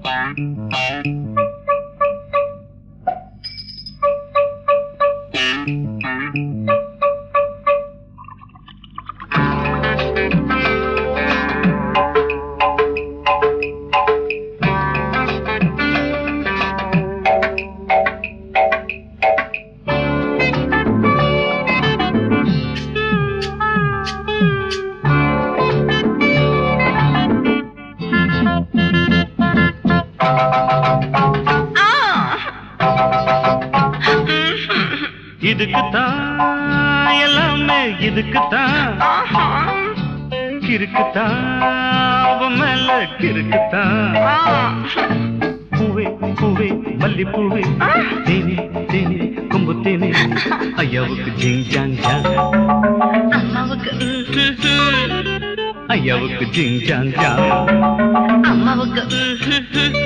இதுக்குத்தான் எல்லாமே இதுக்குத்தான் கிறுக்குத்தான் அவன் மேல கிறுக்குத்தான் பூவே பூவே மல்லிப்பூவே தேனே தேனே கொம்பு தேனே ஐயாவுக்கு ஜிங் ஜாங் ஜாங் அம்மாவுக்கு ம்ஹும். ஐயாவுக்கு ஜிங் ஜாங் ஜாங் அம்மாவுக்கு ம்ஹும்.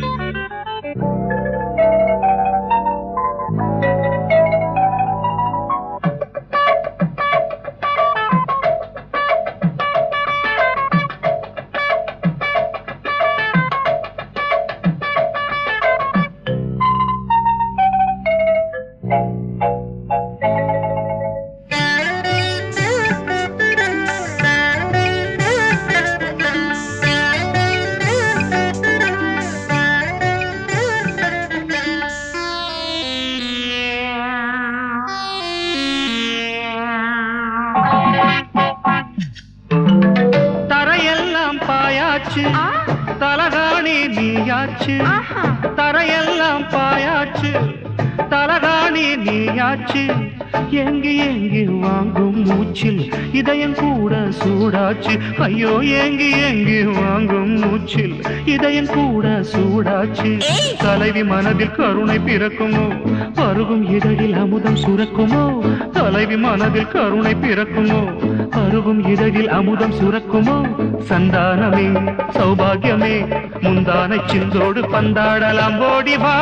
தரையெல்லாம் பாயாச்சு ஆ, தலகாணி நீயாச்சு ஆஹா. தரையெல்லாம் பாயாச்சு தலகாணி நீயாச்சு எங்கு எங்கு வாங்கும் மூச்சில் இதயம் கூட சூடாச்சு ஐயோ எங்கு எங்கு வாங்கும் மூச்சில் இதயம் கூட சூடாச்சு ஏய். தலைவி மனதில் கருணை பிறக்குமோ பருகும் இதழில் அமுதம் சுரக்குமோ தலைவி மனதில் கருணை பிறக்குமோ பருகும் இதழில் அமுதம் சுரக்குமோ சந்தானமே சௌபாகியமே முந்தானை சிந்தோடு பந்தாடலாம் ஓடி வா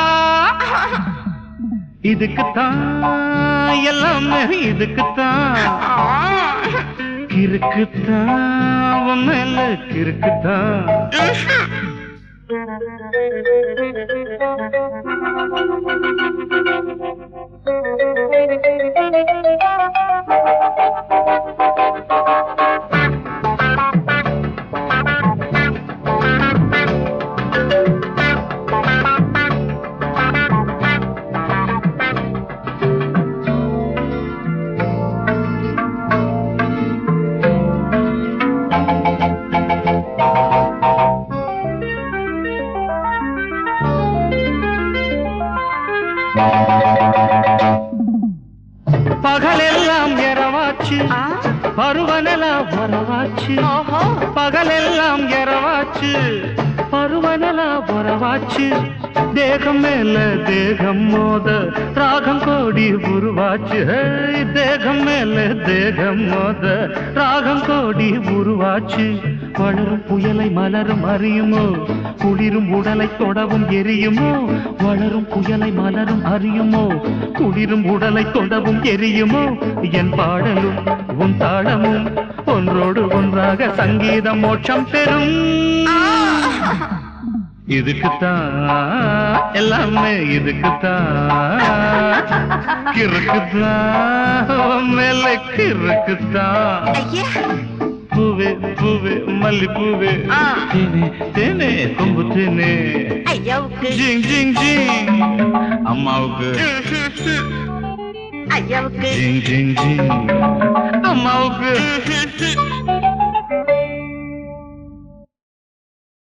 இதுக்குத்தான் எல்லாமே இதுக்குத்தான் ஆ. கிறுக்குத்தான் அவன் மேல கிறுக்குத்தான் பகலெல்லாம் இரவாச்சு ஆ. பருவனெல்லாம் வரவாச்சு ஓஹோ பகலெல்லாம் இரவாச்சு பருவனெல்லாம் வரவாச்சு தேகம் மேல தேகம் மோத ராகம் கோடி உருவாச்சு ஹேய், தேகம் மேல தேகம் மோத ராகம் கோடி உருவாச்சு வளரும் புயலை மலரும் அறியுமோ குளிரும் உடலை தொடவும் எரியுமோ வளரும் புயலை மலரும் அறியுமோ குளிரும் உடலை தொடவும் எரியுமோ என் பாடலும் உன் தாளமும் ஒன்றோடு ஒன்றாக சங்கீதம் மோட்சம் பெறும் இதுக்குத்தான் எல்லாமே இதுக்குத்தான் கிறுக்குத்தான் உன் மேல கிறுக்குத்தான் ஐயா பூவே பூவே மல்லிப்பூவே ஆ. தேனே தேனே கொம்பு தேனே ஐயாவுக்கு ஜிங் ஜிங் ஜிங் அம்மாவுக்கு ம்ஹும். ஐயாவுக்கு ஜிங் ஜிங் ஜிங் அம்மாவுக்கு ம்ஹும்.